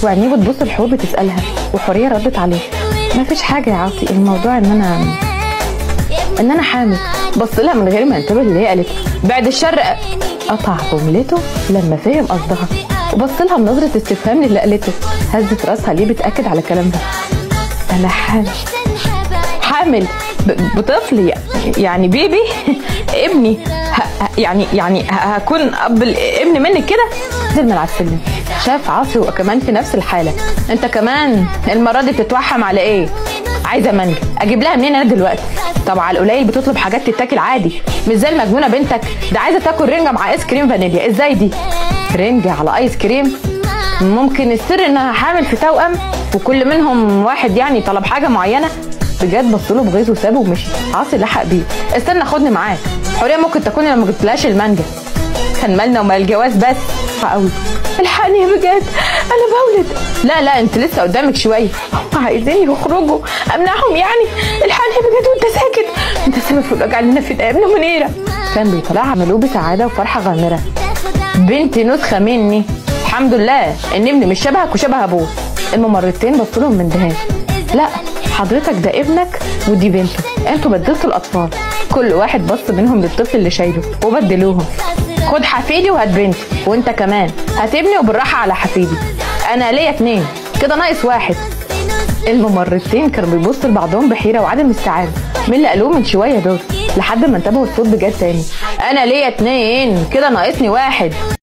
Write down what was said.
وعينيه بتبص لحور بتسالها وحوريه ردت عليه ما فيش حاجه يا عاطي الموضوع ان انا ان انا حامل بص لها من غير ما ينتبه اللي هي قالته بعد الشر قطع جملته لما فهم قصدها وبص لها بنظره استفهام للي قالته هزت راسها ليه بتاكد على كلامها انا حامل حامل ب- بطفل يعني- يعني بيبي ابني ه- يعني يعني ه- هكون اب الابن منك كده نزل من على السلم شاف عاصي وكمان في نفس الحاله انت كمان المره دي بتتوحم على ايه عايزه مانجا اجيب لها منين انا دلوقتي طب على القليل بتطلب حاجات تتاكل عادي مش زي المجنونه بنتك ده عايزه تاكل رنجه مع ايس كريم فانيليا ازاي دي رنجه على ايس كريم ممكن السر انها حامل في توأم وكل منهم واحد يعني طلب حاجه معينه بجد بص له بغيظ وسابه ومشي عاصي لحق بيه استنى خدني معاك حوريه ممكن تكون لما جبتلهاش المانجا كان مالنا ومال الجواز بس قوي الحقني يا بجد انا بولد لا لا انت لسه قدامك شويه هم عايزين يخرجوا امنعهم يعني الحقني يا بجد وانت ساكت انت سبب في الوجع اللي انا فيه ده يا ابن منيره كان بيطلعها ملوء بسعاده وفرحه غامره بنتي نسخه مني الحمد لله ان ابني مش شبهك وشبه ابوه الممرضتين بصوا لهم من دهان لا حضرتك ده ابنك ودي بنته انتوا بدلتوا الاطفال كل واحد بص منهم للطفل اللي شايله وبدلوهم خد حفيدي وهات بنتي وانت كمان هات ابني وبالراحه على حفيدي انا ليا اتنين كده ناقص واحد الممرضتين كانوا بيبصوا لبعضهم بحيره وعدم استيعاب مين اللي قالوه من شويه دول لحد ما انتبهوا الصوت بجد تاني انا ليا اتنين كده ناقصني واحد